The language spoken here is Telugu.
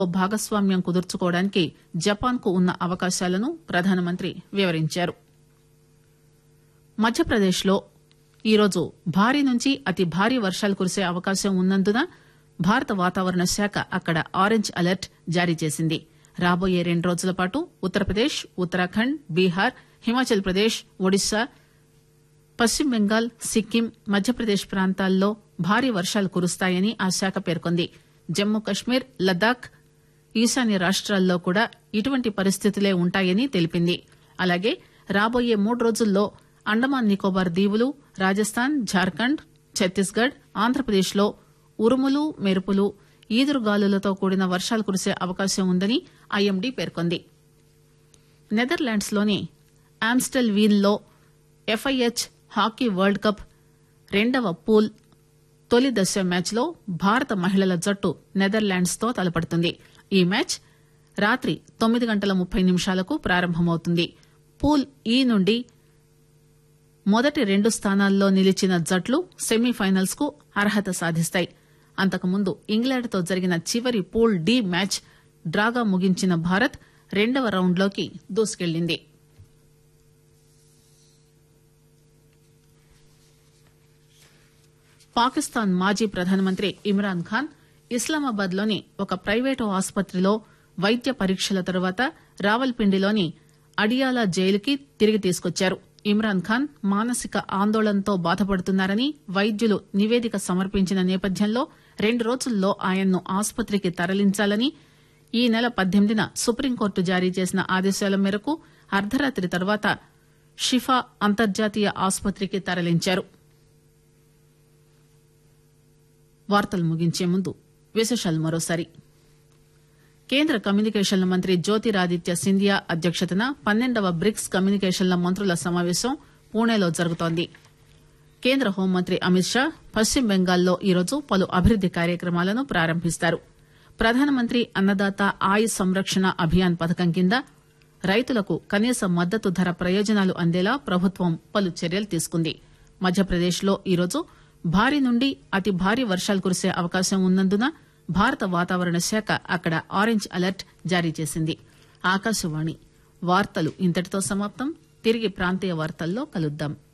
భాగస్వామ్యం కుదుర్చుకోవడానికి జపాన్ కు ఉన్న అవకాశాలను ప్రధానమంత్రి వివరించారు మధ్యప్రదేశ్ లో ఈరోజు భారీ నుంచి అతి భారీ వర్షాలు కురిసే అవకాశం ఉన్నందున భారత వాతావరణ శాఖ అక్కడ ఆరెంజ్ అలర్ట్ జారీ చేసింది రాబోయే రెండు రోజుల పాటు ఉత్తరప్రదేశ్ ఉత్తరాఖండ్ బీహార్ హిమాచల్ ప్రదేశ్ ఒడిశా పశ్చిమ బెంగాల్ సిక్కిం మధ్యప్రదేశ్ ప్రాంతాల్లో భారీ వర్షాలు కురుస్తాయని ఆ శాఖ పేర్కొంది జమ్మూ కశ్మీర్ లద్దాఖ్ ఈశాన్య రాష్ట్రాల్లో కూడా ఇటువంటి పరిస్థితులే ఉంటాయని తెలిపింది అలాగే రాబోయే మూడు రోజుల్లో అండమాన్ నికోబార్ దీవులు రాజస్థాన్ జార్ఖండ్ ఛత్తీస్గఢ్ ఆంధ్రప్రదేశ్ లో ఉరుములు మెరుపులు ఈదురుగాలులతో కూడిన వర్షాలు కురిసే అవకాశం ఉందని ఐఎండీ పేర్కొంది నెదర్లాండ్స్ లోని ఆమ్స్టెల్ వీల్ లో ఎఫ్ఐహెచ్ హాకీ వరల్డ్ కప్ రెండవ పూల్ తొలి దశ మ్యాచ్ లో భారత మహిళల జట్టు నెదర్లాండ్స్ తో తలపడుతుంది ఈ మ్యాచ్ రాత్రి తొమ్మిది గంటల ముప్పై నిమిషాలకు ప్రారంభమవుతుంది పూల్ ఈ నుండి మొదటి రెండు స్థానాల్లో నిలిచిన జట్లు సెమీఫైనల్స్ కు అర్హత సాధిస్తాయి అంతకుముందు ఇంగ్లాండ్ తో జరిగిన చివరి పూల్ డి మ్యాచ్ డ్రాగా ముగించిన భారత్ రెండవ రౌండ్లోకి దూసుకెళ్లింది పాకిస్తాన్ మాజీ ప్రధానమంత్రి ఇమ్రాన్ ఖాన్ ఇస్లామాబాద్ లోని ఒక ప్రైవేటు ఆసుపత్రిలో వైద్య పరీక్షల తరువాత రావల్పిండిలోని అడియాలా జైలుకి తిరిగి తీసుకొచ్చారు ఇమ్రాన్ ఖాన్ మానసిక ఆందోళనతో బాధపడుతున్నారని వైద్యులు నివేదిక సమర్పించిన నేపథ్యంలో రెండు రోజుల్లో ఆయన్ను ఆసుపత్రికి తరలించాలని ఈ నెల పద్దెనిమిదిన సుప్రీంకోర్టు జారీ చేసిన ఆదేశాల మేరకు అర్ధరాత్రి తర్వాత షిఫా అంతర్జాతీయ ఆసుపత్రికి తరలించారు వార్తలు ముగించే ముందు విశేషాలు మరోసారి కేంద్ర కమ్యూనికేషన్ల మంత్రి జ్యోతిరాదిత్య సింధియా అధ్యక్షతన పన్నెండవ బ్రిక్స్ కమ్యూనికేషన్ల మంత్రుల సమావేశం పూణేలో జరుగుతోంది కేంద్ర హోంమంత్రి అమిత్ షా పశ్చిమ బెంగాల్లో ఈరోజు పలు అభివృద్ది కార్యక్రమాలను ప్రారంభిస్తారు ప్రధానమంత్రి అన్నదాత ఆయు సంరక్షణ అభియాన్ పథకం కింద రైతులకు కనీస మద్దతు ధర ప్రయోజనాలు అందేలా ప్రభుత్వం పలు చర్యలు తీసుకుంది మధ్యప్రదేశ్ లో ఈరోజు భారీ నుండి అతి భారీ వర్షాలు కురిసే అవకాశం ఉన్నందున భారత వాతావరణ శాఖ అక్కడ ఆరెంజ్ అలర్ట్ జారీ చేసింది ఆకాశవాణి వార్తలు ఇంతటితో సమాప్తం తిరిగి ప్రాంతీయ వార్తల్లో కలుద్దాం